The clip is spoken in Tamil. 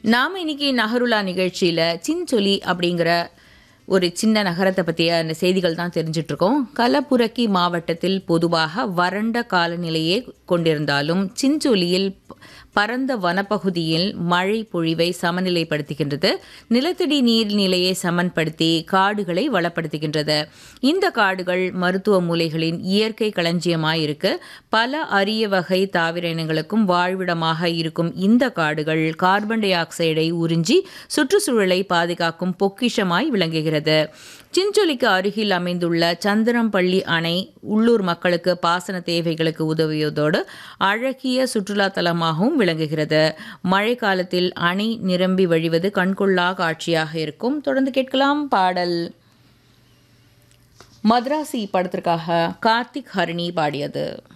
நாம் இன்னைக்கு நகருலா நிகழ்ச்சியில் சின்சொலி அப்படிங்கிற ஒரு சின்ன நகரத்தை பற்றிய அந்த செய்திகள் தான் தெரிஞ்சிட்ருக்கோம் கலப்புரக்கி மாவட்டத்தில் பொதுவாக வறண்ட காலநிலையே கொண்டிருந்தாலும் சின்சொலியில் ப- பரந்த வனப்பகுதியில் மழை பொழிவை சமநிலைப்படுத்துகின்றது நிலத்தடி நீர்நிலையை சமன்படுத்தி காடுகளை வளப்படுத்துகின்றது இந்த காடுகள் மருத்துவ மூலைகளின் இயற்கை களஞ்சியமாய் இருக்கு பல அரிய வகை தாவர இனங்களுக்கும் வாழ்விடமாக இருக்கும் இந்த காடுகள் கார்பன் டை ஆக்சைடை உறிஞ்சி சுற்றுச்சூழலை பாதுகாக்கும் பொக்கிஷமாய் விளங்குகிறது சின்சொலிக்கு அருகில் அமைந்துள்ள சந்திரம்பள்ளி அணை உள்ளூர் மக்களுக்கு பாசன தேவைகளுக்கு உதவியதோடு அழகிய சுற்றுலா தலமாகவும் விளங்குகிறது மழை காலத்தில் அணை நிரம்பி வழிவது கண்கொள்ளா காட்சியாக இருக்கும் தொடர்ந்து கேட்கலாம் பாடல் மദ്രാசி படத்திற்காக கார்த்திக் ஹரிணி பாடியது